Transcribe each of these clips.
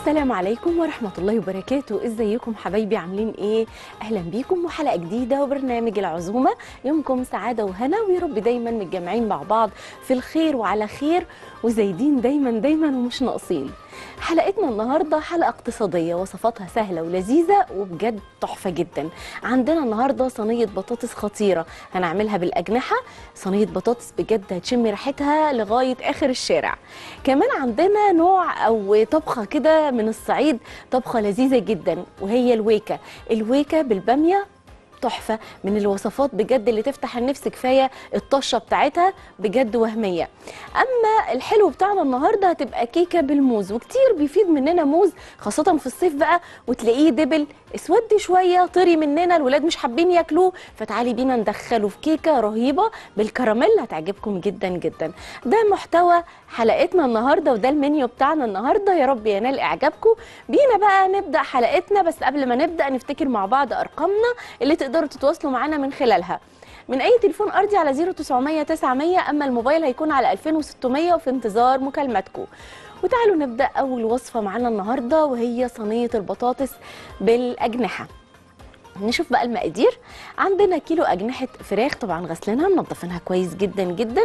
السلام عليكم ورحمة الله وبركاته ازيكم حبايبي عاملين ايه اهلا بيكم وحلقة جديدة وبرنامج العزومة يومكم سعادة وهنا ويا رب دايما متجمعين مع بعض في الخير وعلى خير وزايدين دايما دايما ومش ناقصين حلقتنا النهاردة حلقة اقتصادية وصفاتها سهلة ولذيذة وبجد تحفة جدا عندنا النهاردة صينية بطاطس خطيرة هنعملها بالأجنحة صينية بطاطس بجد هتشمي ريحتها لغاية آخر الشارع كمان عندنا نوع أو طبخة كده من الصعيد طبخة لذيذة جدا وهي الويكة الويكة بالبامية تحفه من الوصفات بجد اللي تفتح النفس كفايه الطشه بتاعتها بجد وهميه اما الحلو بتاعنا النهارده هتبقى كيكه بالموز وكتير بيفيد مننا موز خاصه في الصيف بقى وتلاقيه دبل اسود شويه طري مننا الولاد مش حابين ياكلوه فتعالي بينا ندخله في كيكه رهيبه بالكراميل هتعجبكم جدا جدا ده محتوى حلقتنا النهارده وده المنيو بتاعنا النهارده يا رب ينال اعجابكم بينا بقى نبدا حلقتنا بس قبل ما نبدا نفتكر مع بعض ارقامنا اللي تقدروا تتواصلوا معانا من خلالها من اي تليفون ارضي على 0900 900 اما الموبايل هيكون على 2600 وفي انتظار مكالماتكم وتعالوا نبدا اول وصفه معانا النهارده وهي صينيه البطاطس بالاجنحه نشوف بقى المقادير عندنا كيلو أجنحة فراخ طبعا غسلينها منضفينها كويس جدا جدا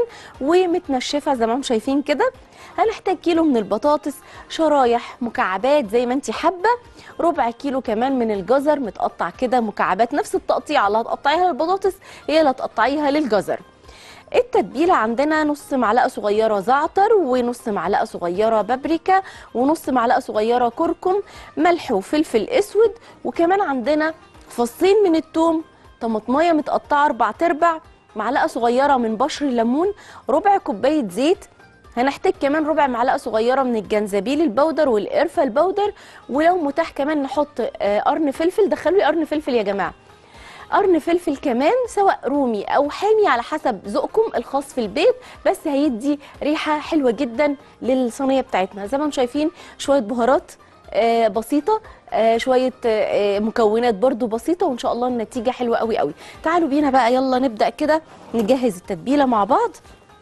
ومتنشفة زي ما انتم شايفين كده هنحتاج كيلو من البطاطس شرايح مكعبات زي ما انت حابة ربع كيلو كمان من الجزر متقطع كده مكعبات نفس التقطيع اللي هتقطعيها للبطاطس هي اللي هتقطعيها للجزر التتبيلة عندنا نص معلقة صغيرة زعتر ونص معلقة صغيرة بابريكا ونص معلقة صغيرة كركم ملح وفلفل اسود وكمان عندنا فصين من التوم طماطمايه متقطعه اربع تربع معلقه صغيره من بشر الليمون ربع كوبايه زيت هنحتاج كمان ربع معلقه صغيره من الجنزبيل البودر والقرفه البودر ولو متاح كمان نحط قرن فلفل دخلوا لي قرن فلفل يا جماعه قرن فلفل كمان سواء رومي او حامي على حسب ذوقكم الخاص في البيت بس هيدي ريحه حلوه جدا للصينيه بتاعتنا زي ما انتم شايفين شويه بهارات آه بسيطه آه شويه آه مكونات برضو بسيطه وان شاء الله النتيجه حلوه قوي قوي تعالوا بينا بقى يلا نبدا كده نجهز التتبيله مع بعض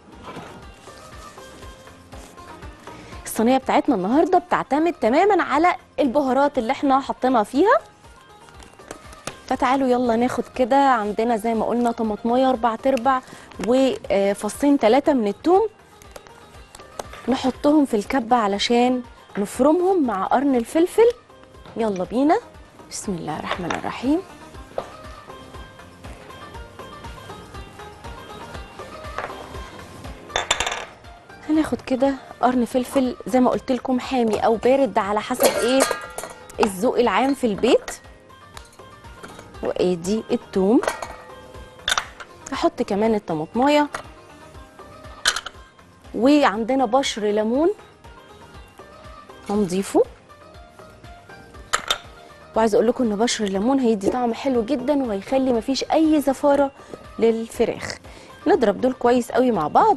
الصينيه بتاعتنا النهارده بتعتمد تماما على البهارات اللي احنا حطينا فيها فتعالوا يلا ناخد كده عندنا زي ما قلنا طماطمايه اربع تربع وفصين ثلاثه من الثوم نحطهم في الكبه علشان نفرمهم مع قرن الفلفل يلا بينا بسم الله الرحمن الرحيم هناخد كده قرن فلفل زي ما قلت لكم حامي او بارد ده على حسب ايه الذوق العام في البيت وادي الثوم هحط كمان الطماطمايه وعندنا بشر ليمون هنضيفه وعايزه اقول لكم ان بشر الليمون هيدي طعم حلو جدا وهيخلي مفيش اي زفاره للفراخ نضرب دول كويس قوي مع بعض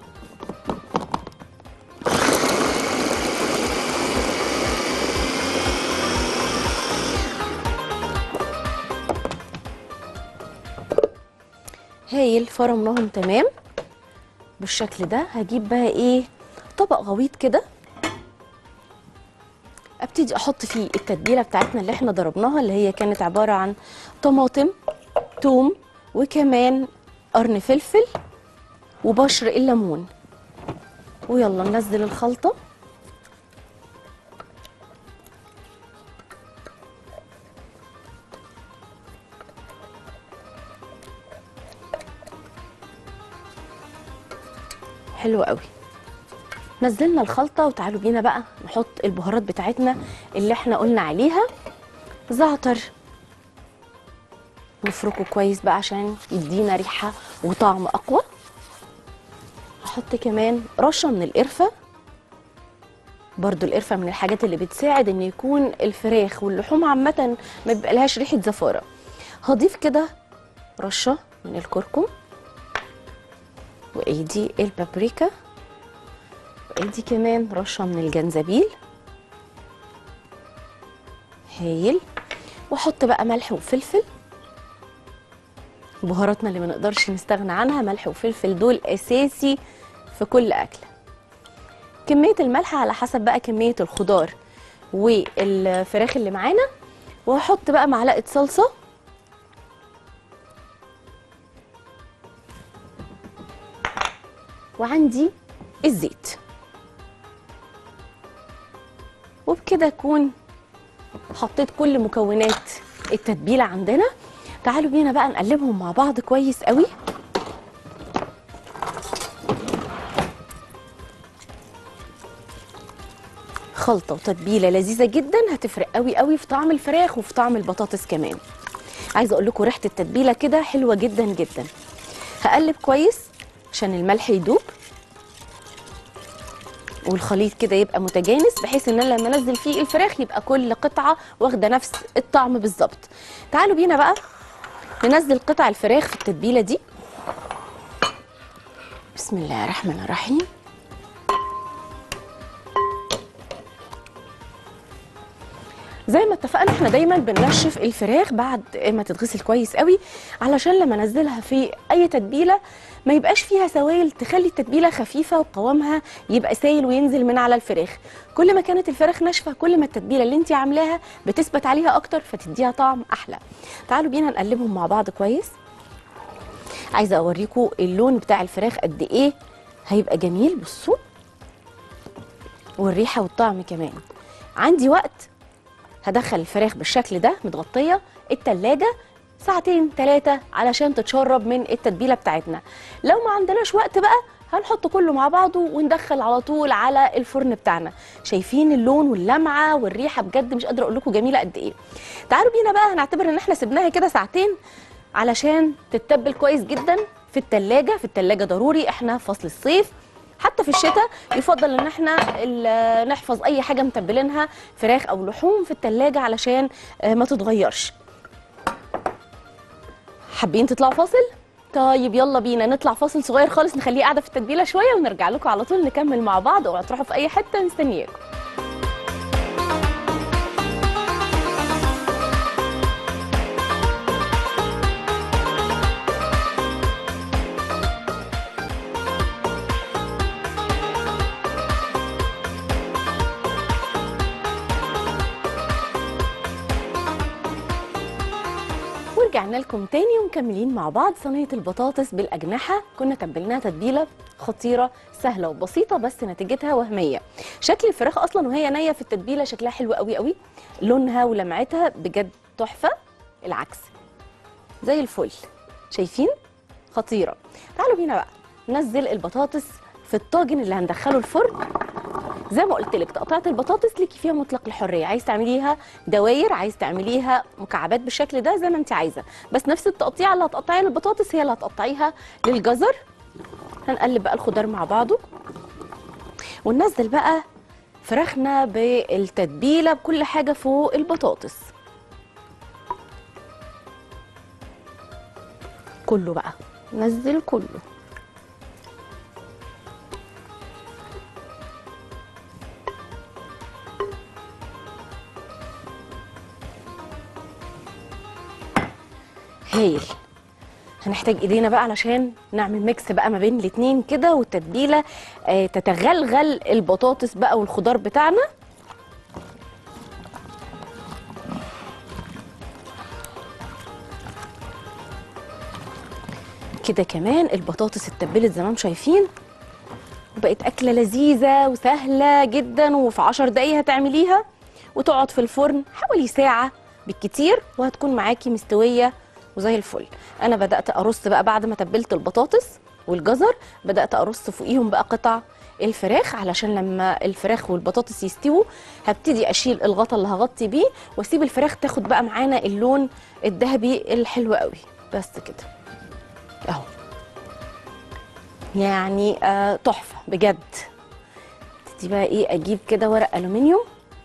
هايل فرمناهم تمام بالشكل ده هجيب بقى ايه طبق غويط كده ابتدي احط فيه التتبيله بتاعتنا اللي احنا ضربناها اللي هي كانت عباره عن طماطم توم وكمان قرن فلفل وبشر الليمون ويلا ننزل الخلطه حلو قوي نزلنا الخلطة وتعالوا بينا بقى نحط البهارات بتاعتنا اللي احنا قلنا عليها زعتر نفركه كويس بقى عشان يدينا ريحة وطعم أقوى هحط كمان رشة من القرفة برضو القرفة من الحاجات اللي بتساعد ان يكون الفراخ واللحوم عامة ما بيبقالهاش ريحة زفارة هضيف كده رشة من الكركم وايدي البابريكا ادي كمان رشه من الجنزبيل هايل واحط بقى ملح وفلفل بهاراتنا اللي ما نقدرش نستغنى عنها ملح وفلفل دول اساسي في كل اكله كميه الملح على حسب بقى كميه الخضار والفراخ اللي معانا وهحط بقى معلقه صلصه وعندي الزيت وبكده اكون حطيت كل مكونات التتبيله عندنا تعالوا بينا بقى نقلبهم مع بعض كويس قوي خلطه وتتبيله لذيذه جدا هتفرق قوي قوي في طعم الفراخ وفي طعم البطاطس كمان عايزه اقول لكم ريحه التتبيله كده حلوه جدا جدا هقلب كويس عشان الملح يدوب والخليط كده يبقى متجانس بحيث ان انا لما انزل فيه الفراخ يبقى كل قطعه واخده نفس الطعم بالظبط تعالوا بينا بقى ننزل قطع الفراخ في التتبيله دي بسم الله الرحمن الرحيم زي ما اتفقنا احنا دايما بننشف الفراخ بعد ما تتغسل كويس قوي علشان لما انزلها في اي تتبيله ما يبقاش فيها سوائل تخلي التتبيله خفيفه وقوامها يبقى سايل وينزل من على الفراخ كل ما كانت الفراخ ناشفه كل ما التتبيله اللي انت عاملاها بتثبت عليها اكتر فتديها طعم احلى تعالوا بينا نقلبهم مع بعض كويس عايزه اوريكم اللون بتاع الفراخ قد ايه هيبقى جميل بصوا والريحه والطعم كمان عندي وقت هدخل الفراخ بالشكل ده متغطيه التلاجة ساعتين ثلاثة علشان تتشرب من التتبيلة بتاعتنا لو ما عندناش وقت بقى هنحط كله مع بعضه وندخل على طول على الفرن بتاعنا شايفين اللون واللمعة والريحة بجد مش قادرة اقول لكم جميلة قد ايه تعالوا بينا بقى هنعتبر ان احنا سيبناها كده ساعتين علشان تتبل كويس جدا في التلاجة في التلاجة ضروري احنا في فصل الصيف حتى في الشتاء يفضل ان احنا ال- نحفظ اي حاجه متبلينها فراخ او لحوم في التلاجة علشان آه، ما تتغيرش حابين تطلعوا فاصل طيب يلا بينا نطلع فاصل صغير خالص نخليه قاعده في التتبيله شويه ونرجع لكم على طول نكمل مع بعض اوعوا تروحوا في اي حته مستنياكم ورجعنا لكم تاني ومكملين مع بعض صينيه البطاطس بالاجنحه كنا تبلناها تتبيله خطيره سهله وبسيطه بس نتيجتها وهميه شكل الفراخ اصلا وهي نيه في التتبيله شكلها حلو قوي قوي لونها ولمعتها بجد تحفه العكس زي الفل شايفين خطيره تعالوا بينا بقى ننزل البطاطس في الطاجن اللي هندخله الفرن زي ما قلت لك تقطيعه البطاطس ليكي فيها مطلق الحريه عايز تعمليها دواير عايز تعمليها مكعبات بالشكل ده زي ما انت عايزه بس نفس التقطيعه اللي هتقطعيها للبطاطس هي اللي هتقطعيها للجزر هنقلب بقى الخضار مع بعضه وننزل بقى فراخنا بالتتبيله بكل حاجه فوق البطاطس كله بقى نزل كله هايل هنحتاج ايدينا بقى علشان نعمل ميكس بقى ما بين الاتنين كده والتتبيله آه تتغلغل البطاطس بقى والخضار بتاعنا كده كمان البطاطس اتبلت زي ما انتم شايفين وبقت اكله لذيذه وسهله جدا وفي 10 دقايق هتعمليها وتقعد في الفرن حوالي ساعه بالكتير وهتكون معاكي مستويه وزي الفل انا بدات ارص بقى بعد ما تبلت البطاطس والجزر بدات ارص فوقيهم بقى قطع الفراخ علشان لما الفراخ والبطاطس يستووا هبتدي اشيل الغطا اللي هغطي بيه واسيب الفراخ تاخد بقى معانا اللون الذهبي الحلو قوي بس كده اهو يعني آه تحفه بجد دي بقى ايه اجيب كده ورق الومنيوم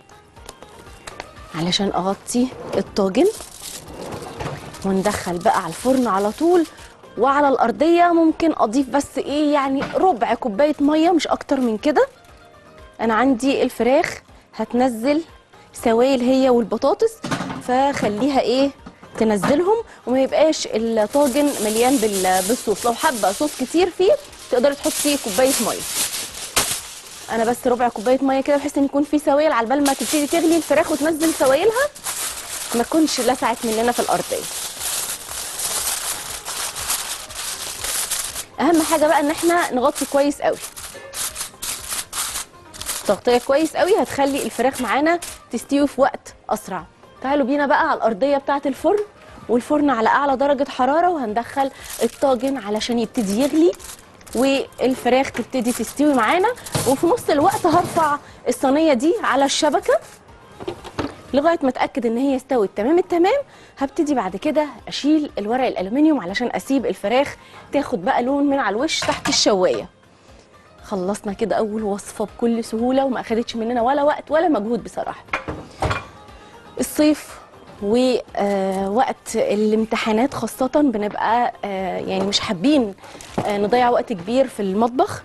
علشان اغطي الطاجن وندخل بقى على الفرن على طول وعلى الارضيه ممكن اضيف بس ايه يعني ربع كوبايه ميه مش اكتر من كده انا عندي الفراخ هتنزل سوائل هي والبطاطس فخليها ايه تنزلهم وما يبقاش الطاجن مليان بال- بالصوص لو حابه صوص كتير فيه تقدري تحطي كوبايه ميه انا بس ربع كوبايه ميه كده بحيث ان يكون في سوائل على بال ما تبتدي تغلي الفراخ وتنزل سوائلها ما تكونش لسعت مننا في الارضيه اهم حاجه بقى ان احنا نغطي كويس قوي تغطيه كويس قوي هتخلي الفراخ معانا تستوي في وقت اسرع تعالوا بينا بقى على الارضيه بتاعه الفرن والفرن على اعلى درجه حراره وهندخل الطاجن علشان يبتدي يغلي والفراخ تبتدي تستوي معانا وفي نص الوقت هرفع الصينيه دي على الشبكه لغايه ما اتاكد ان هي استوت تمام التمام هبتدي بعد كده اشيل الورق الالومنيوم علشان اسيب الفراخ تاخد بقى لون من على الوش تحت الشوايه خلصنا كده اول وصفه بكل سهوله وما اخدتش مننا ولا وقت ولا مجهود بصراحه الصيف ووقت الامتحانات خاصة بنبقى آه، يعني مش حابين آه، نضيع وقت كبير في المطبخ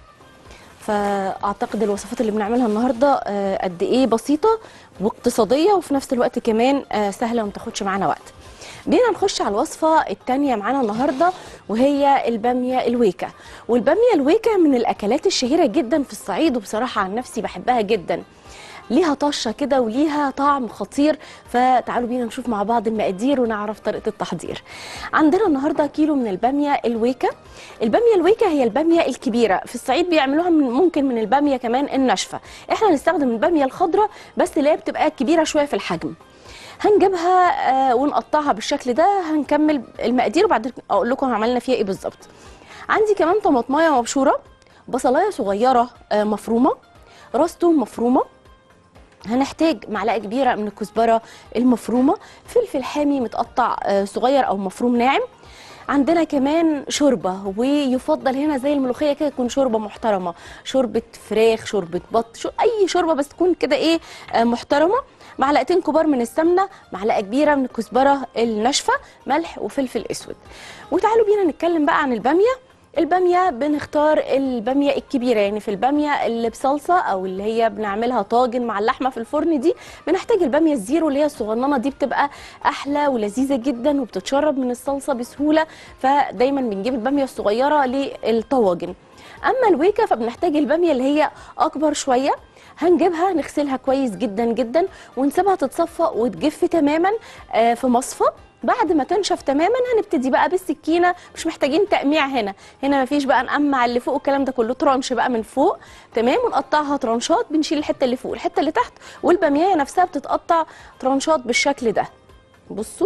فاعتقد الوصفات اللي بنعملها النهارده آه، قد ايه بسيطه واقتصاديه وفي نفس الوقت كمان آه، سهله وما تاخدش معانا وقت بينا نخش على الوصفة التانية معانا النهاردة وهي البامية الويكة والبامية الويكة من الأكلات الشهيرة جدا في الصعيد وبصراحة عن نفسي بحبها جدا ليها طشة كده وليها طعم خطير فتعالوا بينا نشوف مع بعض المقادير ونعرف طريقة التحضير عندنا النهاردة كيلو من البامية الويكة البامية الويكة هي البامية الكبيرة في الصعيد بيعملوها من ممكن من البامية كمان الناشفة احنا هنستخدم البامية الخضراء بس اللي هي بتبقى كبيرة شوية في الحجم هنجيبها آه، ونقطعها بالشكل ده هنكمل المقادير وبعدين اقول لكم عملنا فيها ايه بالظبط عندي كمان طماطمايه مبشوره بصلايه صغيره آه، مفرومه راس توم مفرومه هنحتاج معلقه كبيره من الكزبره المفرومه فلفل حامي متقطع آه، صغير او مفروم ناعم عندنا كمان شوربه ويفضل هنا زي الملوخيه كده تكون شوربه محترمه شوربه فراخ شوربه بط شو اي شوربه بس تكون كده ايه آه، محترمه معلقتين كبار من السمنه معلقه كبيره من الكزبره الناشفه ملح وفلفل اسود وتعالوا بينا نتكلم بقى عن الباميه الباميه بنختار الباميه الكبيره يعني في الباميه اللي بصلصه او اللي هي بنعملها طاجن مع اللحمه في الفرن دي بنحتاج الباميه الزيرو اللي هي الصغننه دي بتبقى احلى ولذيذه جدا وبتتشرب من الصلصه بسهوله فدايما بنجيب الباميه الصغيره للطواجن اما الويكه فبنحتاج الباميه اللي هي اكبر شويه هنجيبها نغسلها كويس جدا جدا ونسيبها تتصفى وتجف تماما آه، في مصفى بعد ما تنشف تماما هنبتدي بقى بالسكينه مش محتاجين تقميع هنا هنا مفيش بقى نقمع اللي فوق والكلام ده كله ترانش بقى من فوق تمام ونقطعها ترانشات بنشيل الحته اللي فوق الحته اللي تحت والباميه نفسها بتتقطع ترانشات بالشكل ده بصوا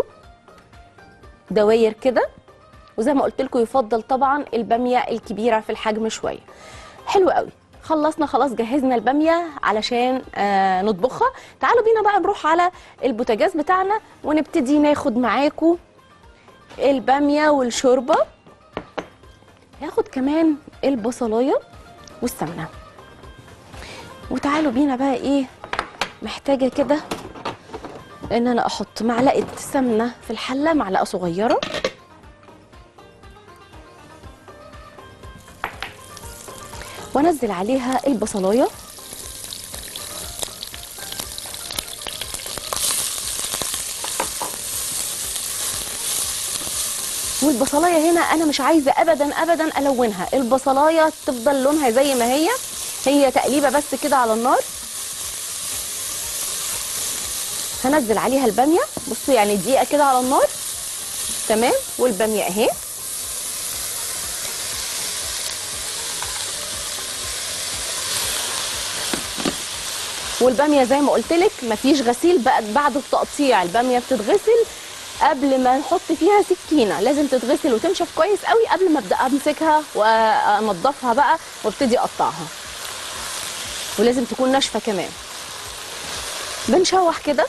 دواير كده وزي ما قلت لكم يفضل طبعا الباميه الكبيره في الحجم شويه حلو قوي خلصنا خلاص جهزنا الباميه علشان آه نطبخها تعالوا بينا بقى نروح على البوتاجاز بتاعنا ونبتدي ناخد معاكم الباميه والشوربه هاخد كمان البصلايه والسمنه وتعالوا بينا بقى ايه محتاجه كده ان انا احط معلقه سمنه في الحله معلقه صغيره وانزل عليها البصلايه والبصلايه هنا انا مش عايزه ابدا ابدا الونها البصلايه تفضل لونها زي ما هي هي تقليبه بس كده على النار هنزل عليها الباميه بصوا يعني دقيقه كده على النار تمام والباميه اهي والباميه زي ما قلت لك مفيش غسيل بقى بعد التقطيع الباميه بتتغسل قبل ما نحط فيها سكينه لازم تتغسل وتنشف كويس قوي قبل ما ابدا امسكها وانضفها بقى وابتدي اقطعها ولازم تكون ناشفه كمان بنشوح كده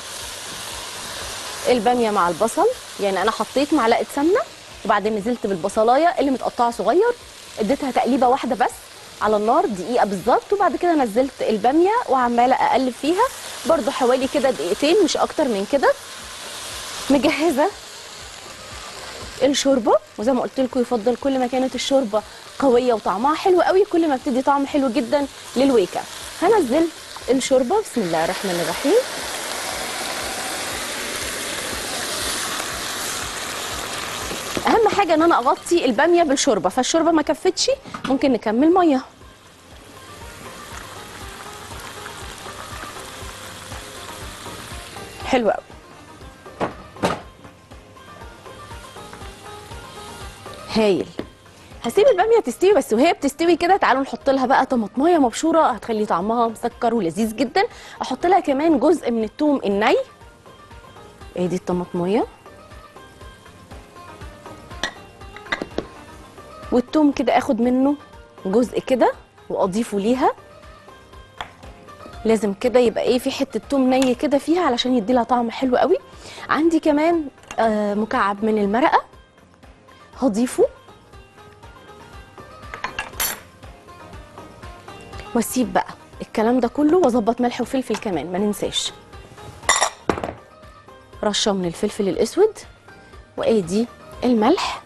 الباميه مع البصل يعني انا حطيت معلقه سمنه وبعدين نزلت بالبصلايه اللي متقطعه صغير اديتها تقليبه واحده بس على النار دقيقه بالظبط وبعد كده نزلت الباميه وعماله اقلب فيها برضو حوالي كده دقيقتين مش اكتر من كده مجهزه الشوربه وزي ما قلت لكم يفضل كل ما كانت الشوربه قويه وطعمها حلو قوي كل ما بتدي طعم حلو جدا للويكه هنزل الشوربه بسم الله الرحمن الرحيم اهم حاجه ان انا اغطي الباميه بالشوربه فالشوربه ما كفتش ممكن نكمل ميه حلو قوي هايل هسيب الباميه تستوي بس وهي بتستوي كده تعالوا نحط لها بقى طماطمايه مبشوره هتخلي طعمها مسكر ولذيذ جدا احط لها كمان جزء من الثوم الني ادي الطماطمايه والثوم كده اخد منه جزء كده واضيفه ليها لازم كده يبقى ايه في حته توم ني كده فيها علشان يدي لها طعم حلو قوي عندي كمان آه مكعب من المرقه هضيفه واسيب بقى الكلام ده كله واظبط ملح وفلفل كمان ما ننساش رشه من الفلفل الاسود وادي الملح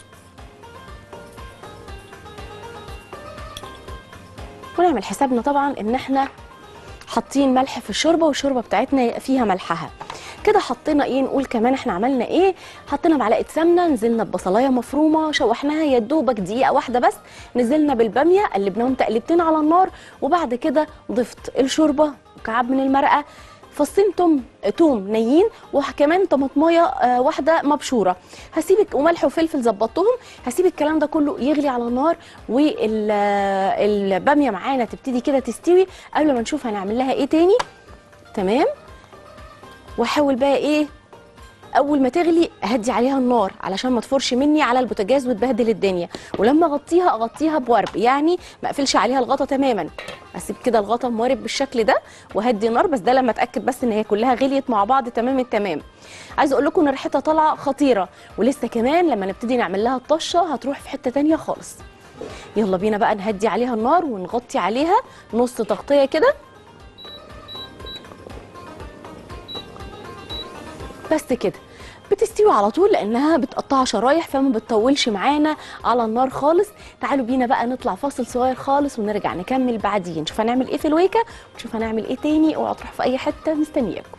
ونعمل حسابنا طبعا ان احنا حاطين ملح في الشوربه والشوربه بتاعتنا فيها ملحها كده حطينا ايه نقول كمان احنا عملنا ايه حطينا معلقه سمنه نزلنا ببصلايه مفرومه شوحناها يا دوبك دقيقه واحده بس نزلنا بالباميه قلبناهم تقلبتين على النار وبعد كده ضفت الشوربه مكعب من المرقه فصين توم توم نيين وكمان طماطمايه آه، واحده مبشوره هسيبك وملح وفلفل ظبطتهم هسيب الكلام ده كله يغلي على النار والباميه معانا تبتدي كده تستوي قبل ما نشوف هنعمل لها ايه تاني تمام واحاول بقى ايه اول ما تغلي اهدي عليها النار علشان ما تفرش مني على البوتاجاز وتبهدل الدنيا ولما اغطيها اغطيها بورب يعني ما اقفلش عليها الغطا تماما اسيب كده الغطا موارب بالشكل ده وهدي النار بس ده لما اتاكد بس ان هي كلها غليت مع بعض تمام التمام عايزه اقول لكم ان ريحتها طالعه خطيره ولسه كمان لما نبتدي نعمل لها الطشه هتروح في حته تانية خالص يلا بينا بقى نهدي عليها النار ونغطي عليها نص تغطيه كده بس كده بتستوي على طول لانها بتقطع شرايح فما بتطولش معانا على النار خالص تعالوا بينا بقى نطلع فاصل صغير خالص ونرجع نكمل بعدين نشوف هنعمل ايه في الويكه ونشوف هنعمل ايه تاني اوعوا تروحوا في اي حته مستنياكم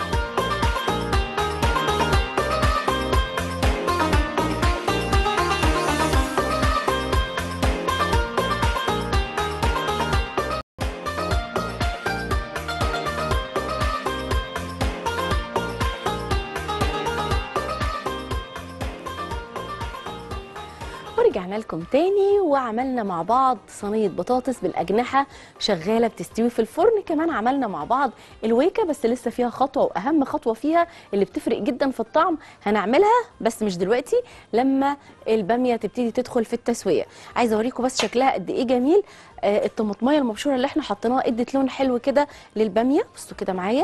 ورجعنا لكم تاني وعملنا مع بعض صينية بطاطس بالأجنحة شغالة بتستوي في الفرن كمان عملنا مع بعض الويكة بس لسه فيها خطوة وأهم خطوة فيها اللي بتفرق جدا في الطعم هنعملها بس مش دلوقتي لما البامية تبتدي تدخل في التسوية عايزة أوريكم بس شكلها قد إيه جميل آه الطماطمية المبشورة اللي احنا حطيناها ادت لون حلو كده للبامية بصوا كده معايا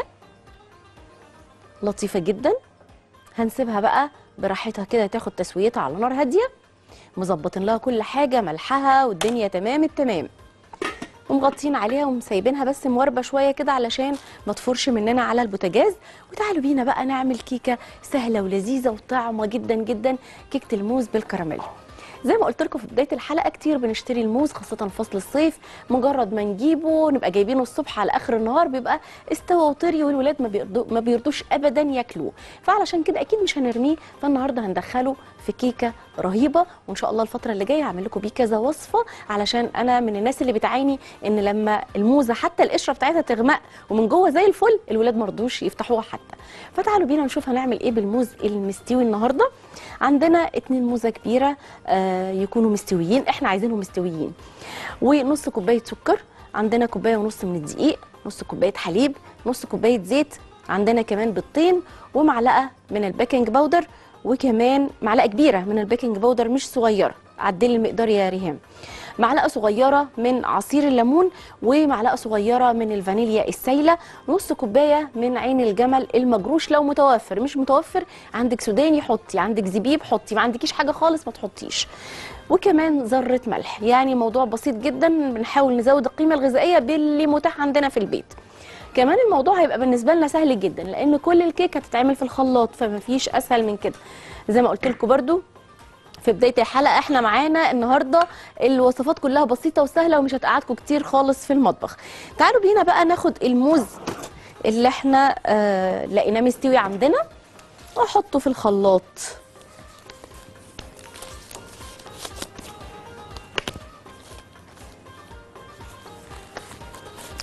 لطيفة جدا هنسيبها بقى براحتها كده تاخد تسويتها على نار هاديه مظبطين لها كل حاجه ملحها والدنيا تمام التمام ومغطين عليها ومسايبينها بس مواربه شويه كده علشان ما تفرش مننا على البوتاجاز وتعالوا بينا بقى نعمل كيكه سهله ولذيذه وطعمه جدا جدا كيكه الموز بالكراميل زي ما قلت لكم في بدايه الحلقه كتير بنشتري الموز خاصه في فصل الصيف مجرد ما نجيبه نبقى جايبينه الصبح على اخر النهار بيبقى استوى وطري والولاد ما بيرضو ما بيرضوش ابدا ياكلوه فعلشان كده اكيد مش هنرميه فالنهارده هندخله في كيكه رهيبه وان شاء الله الفتره اللي جايه هعمل لكم بيه كذا وصفه علشان انا من الناس اللي بتعاني ان لما الموزه حتى القشره بتاعتها تغمق ومن جوه زي الفل الولاد ما رضوش يفتحوها حتى فتعالوا بينا نشوف هنعمل ايه بالموز المستوي النهارده عندنا اتنين موزه كبيره آه يكونوا مستويين احنا عايزينهم مستويين ونص كوبايه سكر عندنا كوبايه ونص من الدقيق نص كوبايه حليب نص كوبايه زيت عندنا كمان بيضتين ومعلقه من البيكنج باودر وكمان معلقه كبيره من البيكنج باودر مش صغيره عدلي المقدار يا ريهام معلقه صغيره من عصير الليمون ومعلقه صغيره من الفانيليا السايله نص كوبايه من عين الجمل المجروش لو متوفر مش متوفر عندك سوداني حطي عندك زبيب حطي ما عندكيش حاجه خالص ما تحطيش وكمان ذره ملح يعني موضوع بسيط جدا بنحاول نزود القيمه الغذائيه باللي متاح عندنا في البيت كمان الموضوع هيبقى بالنسبه لنا سهل جدا لان كل الكيك هتتعمل في الخلاط فما فيش اسهل من كده زي ما قلت لكم برده في بدايه الحلقه احنا معانا النهارده الوصفات كلها بسيطه وسهله ومش هتقعدكم كتير خالص في المطبخ تعالوا بينا بقى ناخد الموز اللي احنا آه لقيناه مستوي عندنا واحطه في الخلاط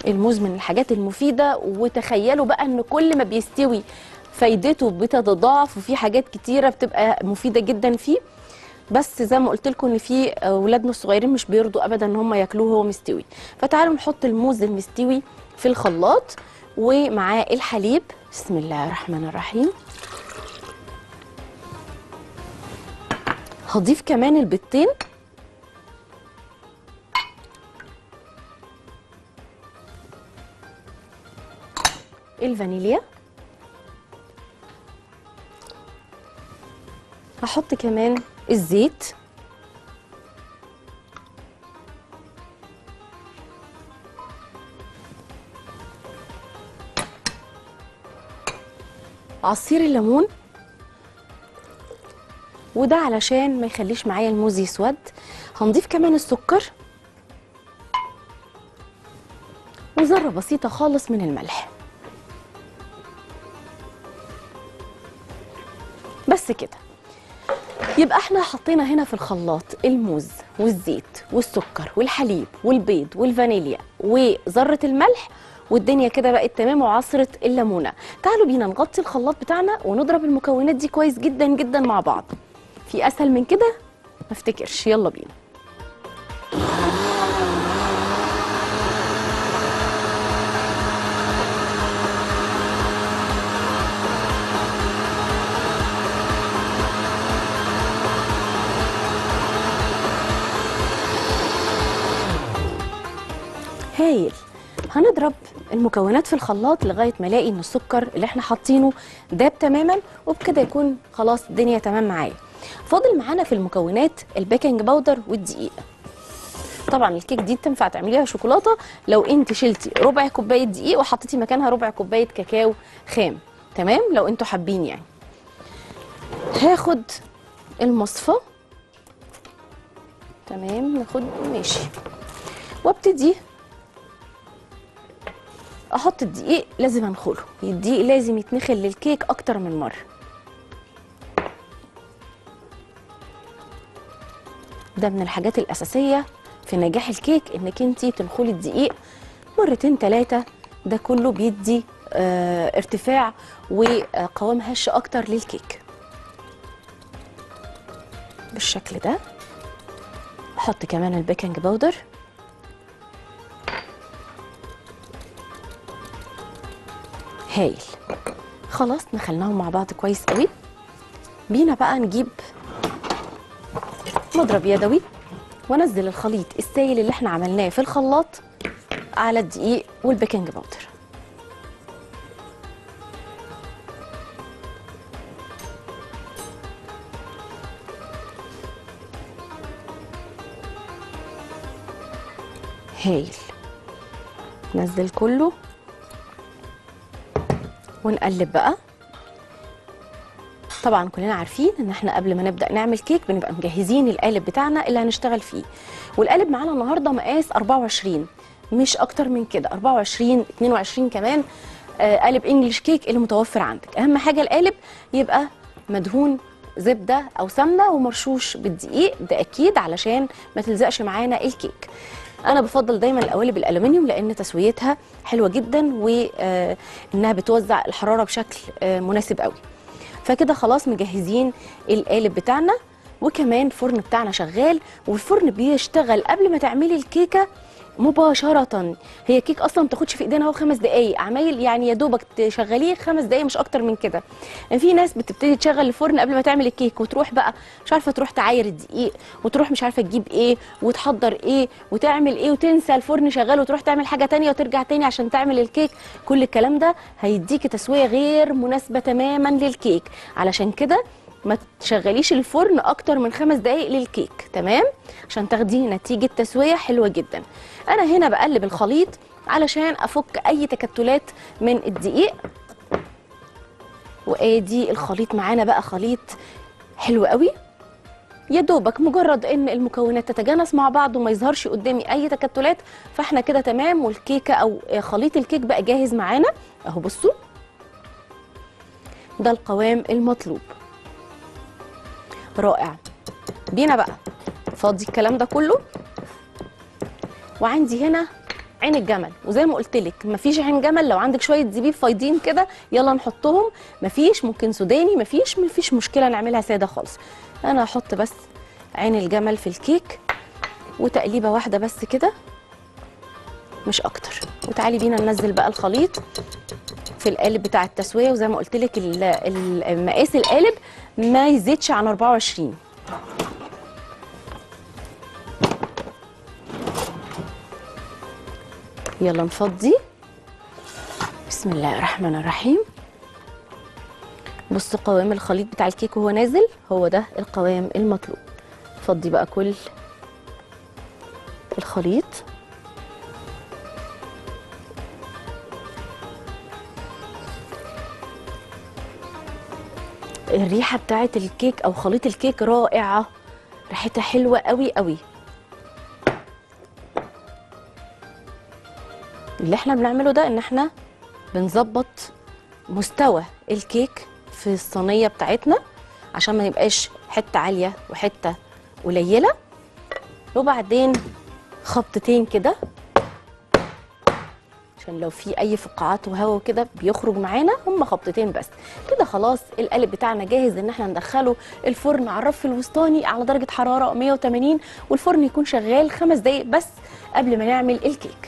الموز من الحاجات المفيده وتخيلوا بقى ان كل ما بيستوي فايدته بتتضاعف وفي حاجات كتيره بتبقى مفيده جدا فيه بس زي ما قلت لكم ان في اولادنا الصغيرين مش بيرضوا ابدا ان هم ياكلوه وهو مستوي فتعالوا نحط الموز المستوي في الخلاط ومعاه الحليب بسم الله الرحمن الرحيم هضيف كمان البيضتين الفانيليا هحط كمان الزيت عصير الليمون وده علشان ما يخليش معايا الموز يسود هنضيف كمان السكر وذره بسيطه خالص من الملح بس كده يبقى احنا حطينا هنا في الخلاط الموز والزيت والسكر والحليب والبيض والفانيليا وذره الملح والدنيا كده بقت تمام وعصره الليمونه تعالوا بينا نغطي الخلاط بتاعنا ونضرب المكونات دي كويس جدا جدا مع بعض في اسهل من كده ما افتكرش يلا بينا هايل هنضرب المكونات في الخلاط لغايه ما الاقي ان السكر اللي احنا حاطينه داب تماما وبكده يكون خلاص الدنيا تمام معايا فاضل معانا في المكونات البيكنج باودر والدقيق طبعا الكيك دي تنفع تعمليها شوكولاته لو انت شلتي ربع كوبايه دقيق وحطيتي مكانها ربع كوبايه كاكاو خام تمام لو انتوا حابين يعني هاخد المصفى تمام ناخد ماشي وابتدي احط الدقيق لازم انخله الدقيق لازم يتنخل للكيك اكتر من مره ده من الحاجات الاساسيه في نجاح الكيك انك انت تنخلي الدقيق مرتين ثلاثه ده كله بيدي آه ارتفاع وقوام هش اكتر للكيك بالشكل ده احط كمان البيكنج باودر هايل خلاص نخلناهم مع بعض كويس قوي بينا بقى نجيب مضرب يدوي وانزل الخليط السائل اللي احنا عملناه في الخلاط على الدقيق والبيكنج باودر هايل نزل كله ونقلب بقى طبعا كلنا عارفين ان احنا قبل ما نبدا نعمل كيك بنبقى مجهزين القالب بتاعنا اللي هنشتغل فيه والقالب معانا النهارده مقاس 24 مش اكتر من كده 24 22 كمان آه قالب انجلش كيك اللي متوفر عندك اهم حاجه القالب يبقى مدهون زبده او سمنه ومرشوش بالدقيق ده اكيد علشان ما تلزقش معانا الكيك انا بفضل دايما القوالب الالومنيوم لان تسويتها حلوه جدا وانها بتوزع الحراره بشكل آه مناسب قوي فكده خلاص مجهزين القالب بتاعنا وكمان الفرن بتاعنا شغال والفرن بيشتغل قبل ما تعملي الكيكه مباشرة هي كيك اصلا ما بتاخدش في ايدينا هو خمس دقايق عمايل يعني يا دوبك تشغليه خمس دقايق مش اكتر من كده يعني في ناس بتبتدي تشغل الفرن قبل ما تعمل الكيك وتروح بقى مش عارفه تروح تعاير الدقيق وتروح مش عارفه تجيب ايه وتحضر ايه وتعمل ايه وتنسى الفرن شغال وتروح تعمل حاجه تانية وترجع تاني عشان تعمل الكيك كل الكلام ده هيديكي تسويه غير مناسبه تماما للكيك علشان كده ما تشغليش الفرن اكتر من خمس دقايق للكيك تمام عشان تاخدي نتيجه تسويه حلوه جدا انا هنا بقلب الخليط علشان افك اي تكتلات من الدقيق وادي الخليط معانا بقى خليط حلو قوي يا دوبك مجرد ان المكونات تتجانس مع بعض وما يظهرش قدامي اي تكتلات فاحنا كده تمام والكيكه او خليط الكيك بقى جاهز معانا اهو بصوا ده القوام المطلوب رائع بينا بقى فاضي الكلام ده كله وعندي هنا عين الجمل وزي ما قلت لك مفيش عين جمل لو عندك شويه زبيب فايضين كده يلا نحطهم مفيش ممكن سوداني مفيش مفيش مشكله نعملها ساده خالص انا هحط بس عين الجمل في الكيك وتقليبه واحده بس كده مش اكتر وتعالي بينا ننزل بقى الخليط في القالب بتاع التسويه وزي ما قلت لك ال- ال- مقاس القالب ما يزيدش عن 24 يلا نفضي بسم الله الرحمن الرحيم بصوا قوام الخليط بتاع الكيك وهو نازل هو ده القوام المطلوب فضي بقى كل الخليط الريحه بتاعت الكيك او خليط الكيك رائعه ريحتها حلوه قوي قوي اللي احنا بنعمله ده ان احنا بنظبط مستوى الكيك في الصينيه بتاعتنا عشان ما يبقاش حته عاليه وحته قليله وبعدين خبطتين كده عشان لو في اي فقاعات وهواء كده بيخرج معانا هم خبطتين بس كده خلاص القالب بتاعنا جاهز ان احنا ندخله الفرن على الرف الوسطاني على درجه حراره 180 والفرن يكون شغال خمس دقايق بس قبل ما نعمل الكيك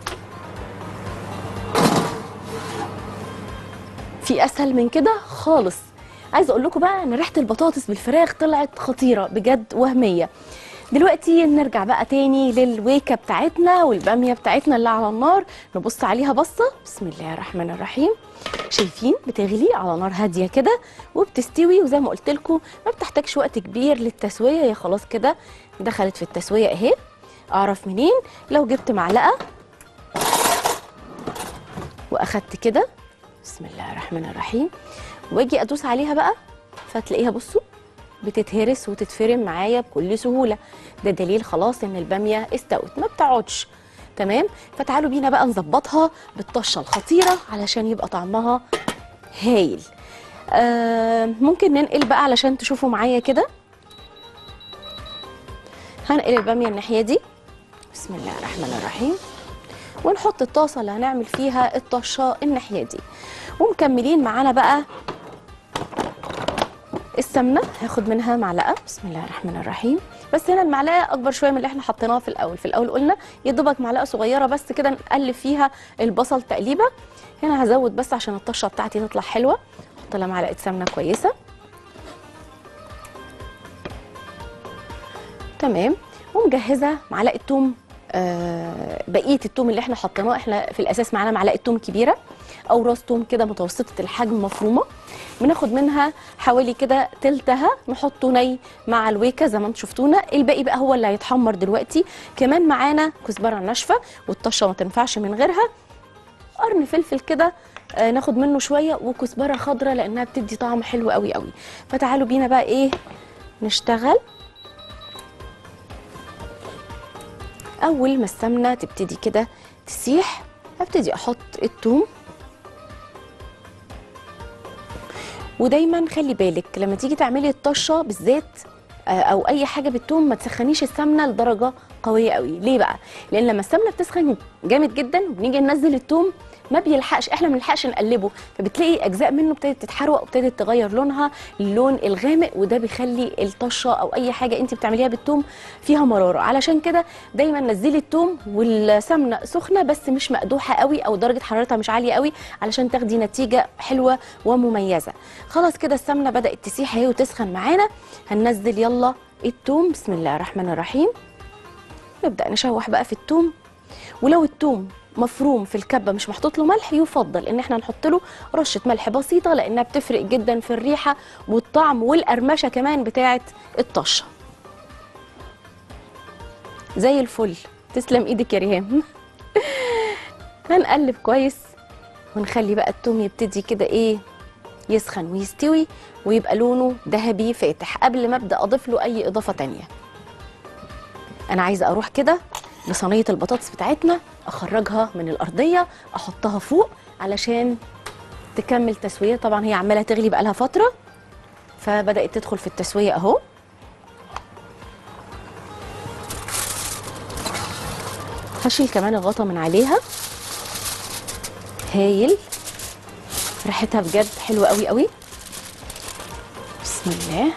في اسهل من كده خالص عايزه اقول لكم بقى ان ريحه البطاطس بالفراخ طلعت خطيره بجد وهميه دلوقتي نرجع بقى تاني للويكه بتاعتنا والباميه بتاعتنا اللي على النار نبص عليها بصه بسم الله الرحمن الرحيم شايفين بتغلي على نار هاديه كده وبتستوي وزي ما قلت لكم ما بتحتاجش وقت كبير للتسويه هي خلاص كده دخلت في التسويه اهي اعرف منين لو جبت معلقه واخدت كده بسم الله الرحمن الرحيم واجي ادوس عليها بقى فتلاقيها بصوا بتتهرس وتتفرم معايا بكل سهوله ده دليل خلاص ان الباميه استوت ما بتقعدش تمام فتعالوا بينا بقى نظبطها بالطشه الخطيره علشان يبقى طعمها هايل آه ممكن ننقل بقى علشان تشوفوا معايا كده هنقل الباميه الناحيه دي بسم الله الرحمن الرحيم ونحط الطاسه اللي هنعمل فيها الطشه الناحيه دي ومكملين معانا بقى السمنه هاخد منها معلقه بسم الله الرحمن الرحيم بس هنا المعلقه اكبر شويه من اللي احنا حطيناها في الاول في الاول قلنا يا دوبك معلقه صغيره بس كده نقلب فيها البصل تقليبه هنا هزود بس عشان الطشه بتاعتي تطلع حلوه احط لها معلقه سمنه كويسه تمام ومجهزه معلقه توم آه بقيه التوم اللي احنا حطيناه احنا في الاساس معانا معلقه توم كبيره او راس توم كده متوسطه الحجم مفرومه بناخد منها حوالي كده تلتها نحطه ني مع الويكه زي ما انتم شفتونا الباقي بقى هو اللي هيتحمر دلوقتي كمان معانا كزبره ناشفه والطشه ما تنفعش من غيرها قرن فلفل كده آه ناخد منه شويه وكزبره خضراء لانها بتدي طعم حلو قوي قوي فتعالوا بينا بقى ايه نشتغل اول ما السمنه تبتدي كده تسيح هبتدي احط الثوم ودايما خلي بالك لما تيجي تعملي الطشه بالذات آه، او اي حاجه بالثوم ما تسخنيش السمنه لدرجه قويه قوي ليه بقى لان لما السمنه بتسخن جامد جدا وبنيجي ننزل الثوم ما بيلحقش احنا ما بنلحقش نقلبه فبتلاقي اجزاء منه ابتدت تتحرق وابتدت تغير لونها للون الغامق وده بيخلي الطشه او اي حاجه انت بتعمليها بالثوم فيها مراره علشان كده دايما نزلي الثوم والسمنه سخنه بس مش مقدوحه قوي او درجه حرارتها مش عاليه قوي علشان تاخدي نتيجه حلوه ومميزه خلاص كده السمنه بدات تسيح اهي وتسخن معانا هننزل يلا الثوم بسم الله الرحمن الرحيم نبدا نشوح بقى في الثوم ولو الثوم مفروم في الكبه مش محطوط له ملح يفضل ان احنا نحط له رشه ملح بسيطه لانها بتفرق جدا في الريحه والطعم والقرمشه كمان بتاعه الطشه زي الفل تسلم ايدك يا ريهام هنقلب كويس ونخلي بقى التوم يبتدي كده ايه يسخن ويستوي ويبقى لونه ذهبي فاتح قبل ما ابدا اضيف له اي اضافه تانية انا عايزه اروح كده لصينيه البطاطس بتاعتنا اخرجها من الارضيه احطها فوق علشان تكمل تسويه طبعا هي عماله تغلي بقالها فتره فبدات تدخل في التسويه اهو هشيل كمان الغطا من عليها هايل ريحتها بجد حلوه قوي قوي بسم الله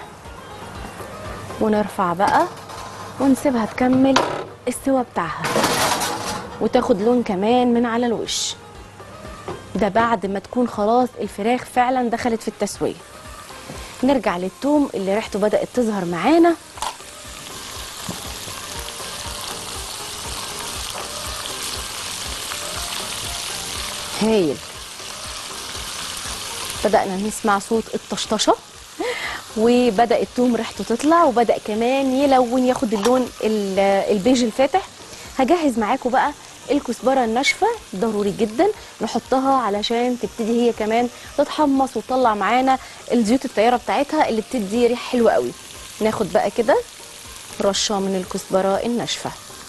ونرفع بقى ونسيبها تكمل السوا بتاعها وتاخد لون كمان من على الوش ده بعد ما تكون خلاص الفراخ فعلا دخلت في التسويه نرجع للثوم اللي ريحته بدأت تظهر معانا هايل بدأنا نسمع صوت الطشطشة وبدأ الثوم ريحته تطلع وبدأ كمان يلون ياخد اللون ال- البيج الفاتح هجهز معاكم بقى الكزبرة الناشفة ضروري جدا نحطها علشان تبتدي هي كمان تتحمص وتطلع معانا الزيوت الطيارة بتاعتها اللي بتدي ريحة حلوة قوي ناخد بقى كده رشة من الكزبرة الناشفة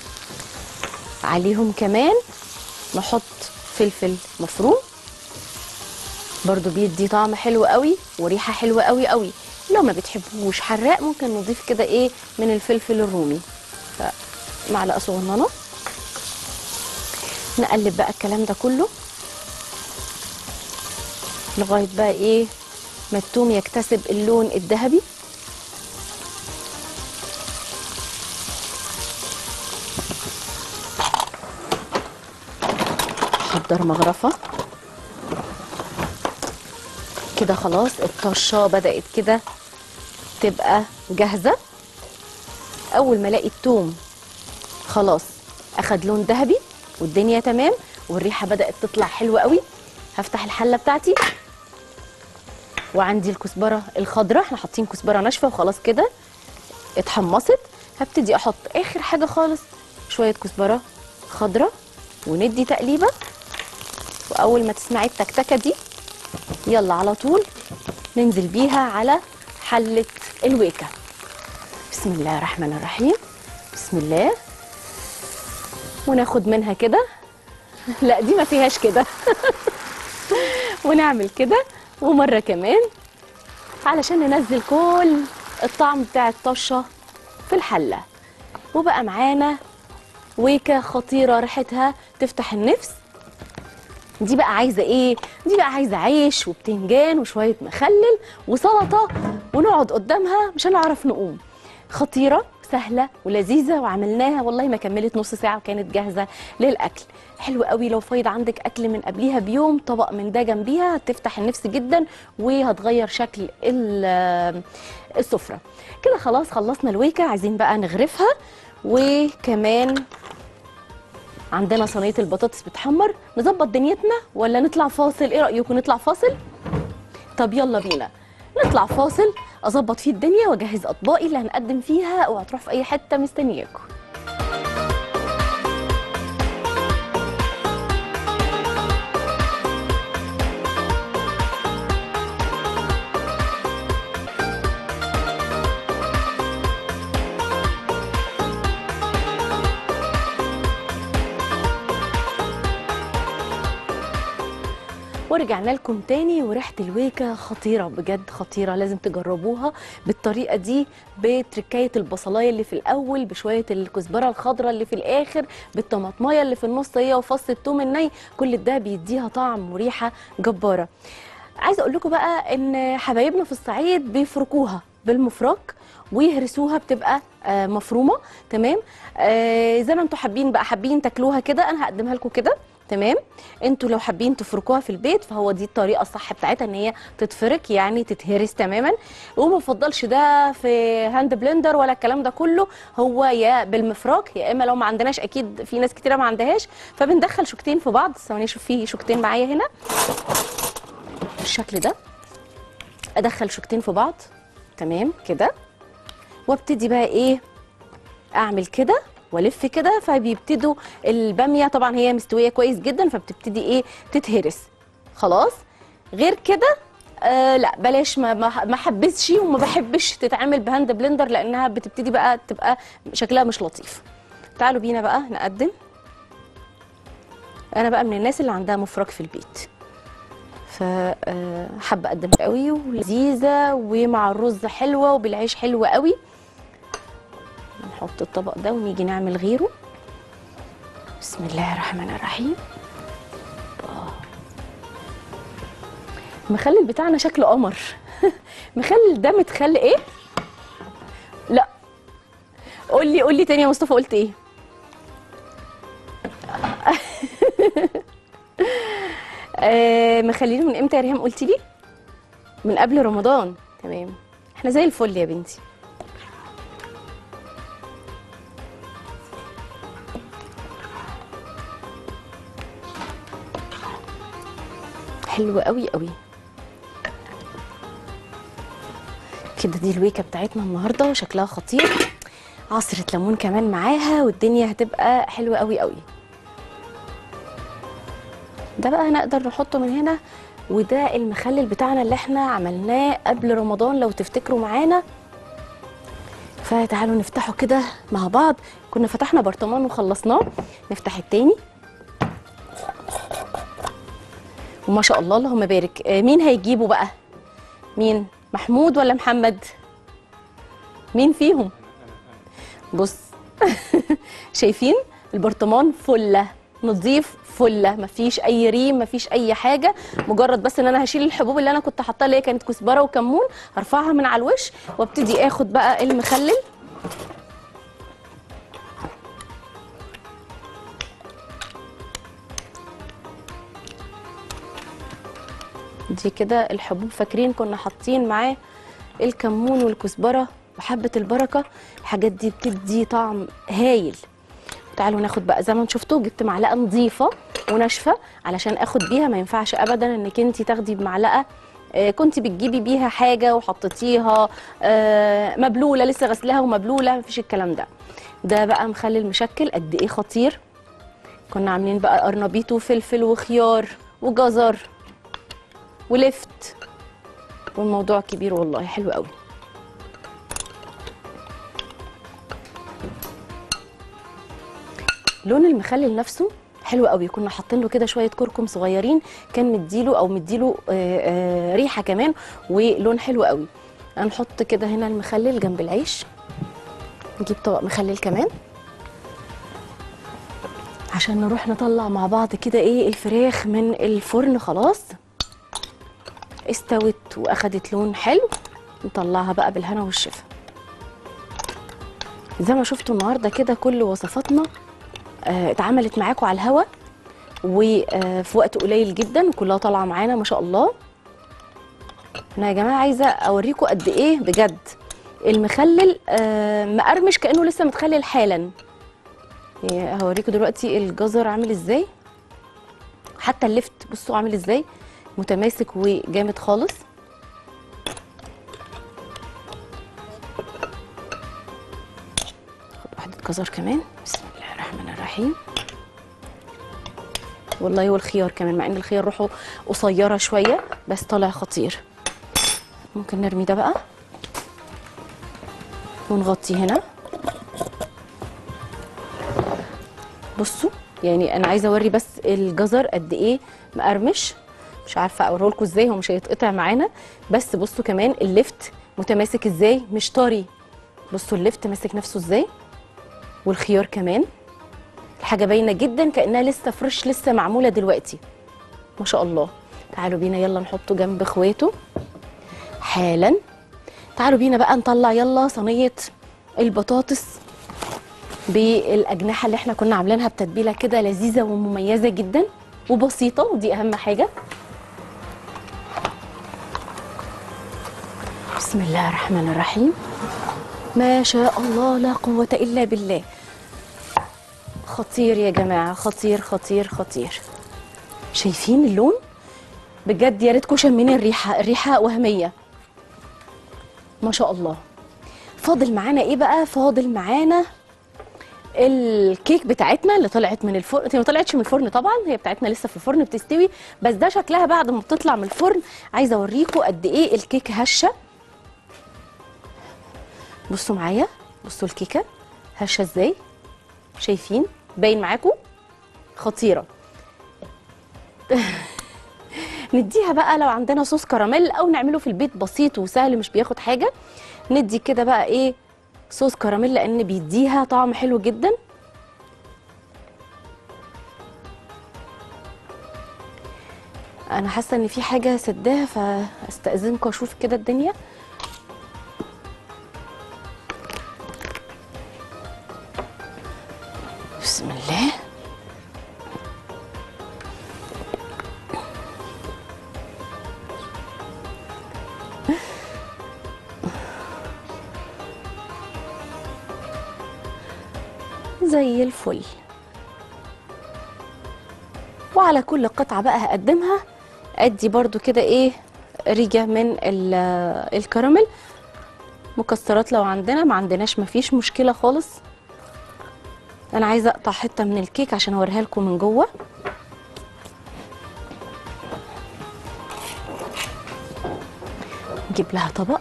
عليهم كمان نحط فلفل مفروم برضو بيدي طعم حلو قوي وريحه حلوه قوي قوي لو ما بتحبوش حراق ممكن نضيف كده ايه من الفلفل الرومي معلقه صغننه نقلب بقى الكلام ده كله لغايه بقى ايه ما التوم يكتسب اللون الذهبي احضر مغرفه كده خلاص الطشه بدات كده تبقى جاهزه اول ما الاقي التوم خلاص اخد لون ذهبي والدنيا تمام والريحه بدات تطلع حلوه قوي هفتح الحله بتاعتي وعندي الكزبره الخضراء احنا حاطين كزبره ناشفه وخلاص كده اتحمصت هبتدي احط اخر حاجه خالص شويه كزبره خضراء وندي تقليبه واول ما تسمعي التكتكه دي يلا على طول ننزل بيها على حله الويكه بسم الله الرحمن الرحيم بسم الله وناخد منها كده لا دي ما فيهاش كده ونعمل كده ومره كمان علشان ننزل كل الطعم بتاع الطشه في الحله وبقى معانا ويكه خطيره ريحتها تفتح النفس دي بقى عايزه ايه دي بقى عايزه عيش وبتنجان وشويه مخلل وسلطه ونقعد قدامها مش هنعرف نقوم خطيره سهله ولذيذه وعملناها والله ما كملت نص ساعه وكانت جاهزه للاكل حلو قوي لو فايض عندك اكل من قبليها بيوم طبق من ده جنبيها هتفتح النفس جدا وهتغير شكل ال- السفره كده خلاص خلصنا الويكه عايزين بقى نغرفها وكمان عندنا صينيه البطاطس بتحمر نظبط دنيتنا ولا نطلع فاصل ايه رايكم نطلع فاصل طب يلا بينا نطلع فاصل اظبط فيه الدنيا واجهز اطباقي اللي هنقدم فيها وهتروح في اي حته مستنياكم ورجعنا لكم تاني وريحه الويكه خطيره بجد خطيره لازم تجربوها بالطريقه دي بتركايه البصلايه اللي في الاول بشويه الكزبره الخضراء اللي في الاخر بالطماطمايه اللي في النص هي وفص الثوم الني كل ده بيديها طعم وريحه جباره عايزه اقول لكم بقى ان حبايبنا في الصعيد بيفركوها بالمفرك ويهرسوها بتبقى آه، مفرومه تمام آه، زي ما انتم حابين بقى حابين تاكلوها كده انا هقدمها لكم كده تمام انتوا لو حابين تفركوها في البيت فهو دي الطريقه الصح بتاعتها ان هي تتفرك يعني تتهرس تماما وما بفضلش ده في هاند بلندر ولا الكلام ده كله هو يا بالمفراك يا اما لو ما عندناش اكيد في ناس كتيره ما عندهاش فبندخل شوكتين في بعض ثواني اشوف في شوكتين معايا هنا بالشكل ده ادخل شوكتين في بعض تمام كده وابتدي بقى ايه اعمل كده والف كده فبيبتدوا الباميه طبعا هي مستويه كويس جدا فبتبتدي ايه تتهرس خلاص غير كده آه لا بلاش ما ما ما حبسش وما بحبش تتعمل بهاند بلندر لانها بتبتدي بقى تبقى شكلها مش لطيف تعالوا بينا بقى نقدم انا بقى من الناس اللي عندها مفرك في البيت فحابه اقدم قوي ولذيذه ومع الرز حلوه وبالعيش حلوه قوي نحط الطبق ده ونيجي نعمل غيره بسم الله الرحمن الرحيم آه. المخلل بتاعنا شكله قمر مخلل ده متخلل ايه لا قول لي قول لي تاني يا مصطفى قلت ايه آه مخلينه من امتى يا ريهام قلتي لي من قبل رمضان تمام احنا زي الفل يا بنتي حلو قوي قوي كده دي الويكه بتاعتنا النهارده وشكلها خطير عصره ليمون كمان معاها والدنيا هتبقى حلوه قوي قوي ده بقى هنقدر نحطه من هنا وده المخلل بتاعنا اللي احنا عملناه قبل رمضان لو تفتكروا معانا فتعالوا نفتحه كده مع بعض كنا فتحنا برطمان وخلصناه نفتح التاني وما شاء الله اللهم بارك آه، مين هيجيبه بقى مين محمود ولا محمد مين فيهم بص شايفين البرطمان فله نضيف فله مفيش اي ريم مفيش اي حاجه مجرد بس ان انا هشيل الحبوب اللي انا كنت حاطاها اللي هي كانت كزبره وكمون هرفعها من على الوش وابتدي اخد بقى المخلل دي كده الحبوب فاكرين كنا حاطين معاه الكمون والكزبره وحبه البركه الحاجات دي بتدي طعم هايل تعالوا ناخد بقى زي ما انتم شفتوا جبت معلقه نظيفه وناشفه علشان اخد بيها ما ينفعش ابدا انك انت تاخدي بمعلقه آه، كنت بتجيبي بيها حاجه وحطيتيها آه، مبلوله لسه غسلاها ومبلوله مفيش الكلام ده ده بقى مخلل مشكل قد ايه خطير كنا عاملين بقى قرنبيط وفلفل وخيار وجزر ولفت والموضوع كبير والله حلو قوي لون المخلل نفسه حلو قوي كنا حاطين له كده شويه كركم صغيرين كان مديله او مديله آه، آه، ريحه كمان ولون حلو قوي هنحط كده هنا المخلل جنب العيش نجيب طبق مخلل كمان عشان نروح نطلع مع بعض كده ايه الفراخ من الفرن خلاص استوت واخدت لون حلو نطلعها بقى بالهنا والشفا زي ما شفتوا النهارده كده كل وصفاتنا آه، اتعملت معاكم على الهوا وفي وقت قليل جدا وكلها طالعه معانا ما شاء الله انا يا جماعه عايزه اوريكم قد ايه بجد المخلل آه، مقرمش كانه لسه متخلل حالا يعني هوريكم دلوقتي الجزر عامل ازاي حتى اللفت بصوا عامل ازاي متماسك وجامد خالص خد واحدة جزر كمان بسم الله الرحمن الرحيم والله والخيار كمان مع ان الخيار روحه قصيرة شوية بس طالع خطير ممكن نرمي ده بقى ونغطي هنا بصوا يعني انا عايزه اوري بس الجزر قد ايه مقرمش مش عارفه اوريه لكم ازاي هو مش هيتقطع معانا بس بصوا كمان اللفت متماسك ازاي مش طري بصوا اللفت ماسك نفسه ازاي والخيار كمان الحاجه باينه جدا كانها لسه فريش لسه معموله دلوقتي ما شاء الله تعالوا بينا يلا نحطه جنب اخواته حالا تعالوا بينا بقى نطلع يلا صينيه البطاطس بالاجنحه اللي احنا كنا عاملينها بتتبيله كده لذيذه ومميزه جدا وبسيطه ودي اهم حاجه بسم الله الرحمن الرحيم ما شاء الله لا قوه الا بالله خطير يا جماعه خطير خطير خطير شايفين اللون بجد يا ريتكم شامين الريحه الريحه وهميه ما شاء الله فاضل معانا ايه بقى فاضل معانا الكيك بتاعتنا اللي طلعت من الفرن هي ما طلعتش من الفرن طبعا هي بتاعتنا لسه في الفرن بتستوي بس ده شكلها بعد ما بتطلع من الفرن عايزه اوريكم قد ايه الكيك هشه بصوا معايا بصوا الكيكه هشه ازاي شايفين باين معاكم خطيره نديها بقى لو عندنا صوص كراميل او نعمله في البيت بسيط وسهل مش بياخد حاجه ندي كده بقى ايه صوص كراميل لان بيديها طعم حلو جدا انا حاسه ان في حاجه سداها فاستاذنكم اشوف كده الدنيا بسم الله زي الفل وعلى كل قطعة بقى هقدمها ادي برضو كده ايه ريجة من ال- الكراميل مكسرات لو عندنا ما عندناش مفيش مشكلة خالص انا عايزة اقطع حتة من الكيك عشان اوريها لكم من جوه نجيب لها طبق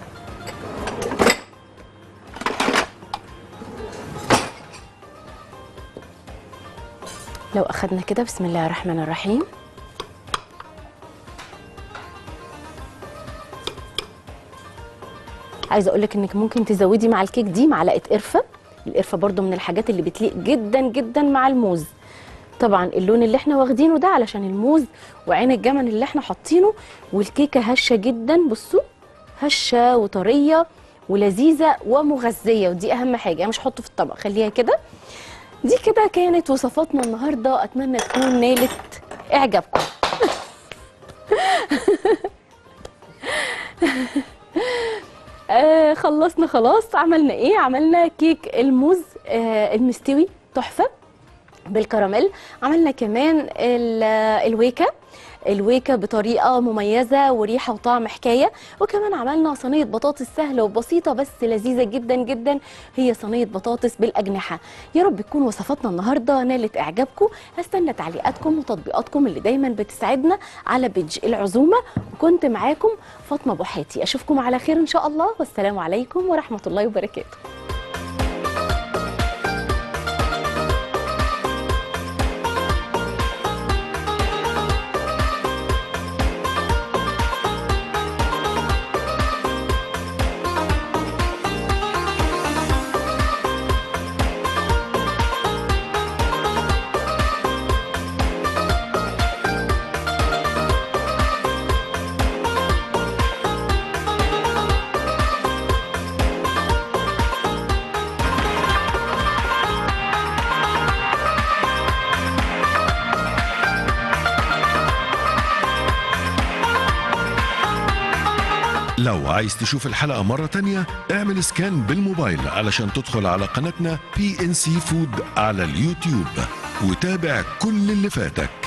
لو اخدنا كده بسم الله الرحمن الرحيم عايزه اقول لك انك ممكن تزودي مع الكيك دي معلقه قرفه القرفه برضو من الحاجات اللي بتليق جدا جدا مع الموز طبعا اللون اللي احنا واخدينه ده علشان الموز وعين الجمل اللي احنا حاطينه والكيكه هشه جدا بصوا هشه وطريه ولذيذه ومغذيه ودي اهم حاجه انا مش هحطه في الطبق خليها كده دي كده كانت وصفاتنا النهارده اتمنى تكون نالت اعجابكم آه خلصنا خلاص عملنا ايه عملنا كيك الموز آه المستوي تحفه بالكراميل عملنا كمان ال- الويكا الويكا بطريقه مميزه وريحه وطعم حكايه وكمان عملنا صينيه بطاطس سهله وبسيطه بس لذيذه جدا جدا هي صينيه بطاطس بالاجنحه يا رب تكون وصفاتنا النهارده نالت اعجابكم هستنى تعليقاتكم وتطبيقاتكم اللي دايما بتساعدنا على بيج العزومه وكنت معاكم فاطمه بوحاتي اشوفكم على خير ان شاء الله والسلام عليكم ورحمه الله وبركاته لو عايز تشوف الحلقة مرة تانية اعمل سكان بالموبايل علشان تدخل على قناتنا بي ان سي فود على اليوتيوب وتابع كل اللي فاتك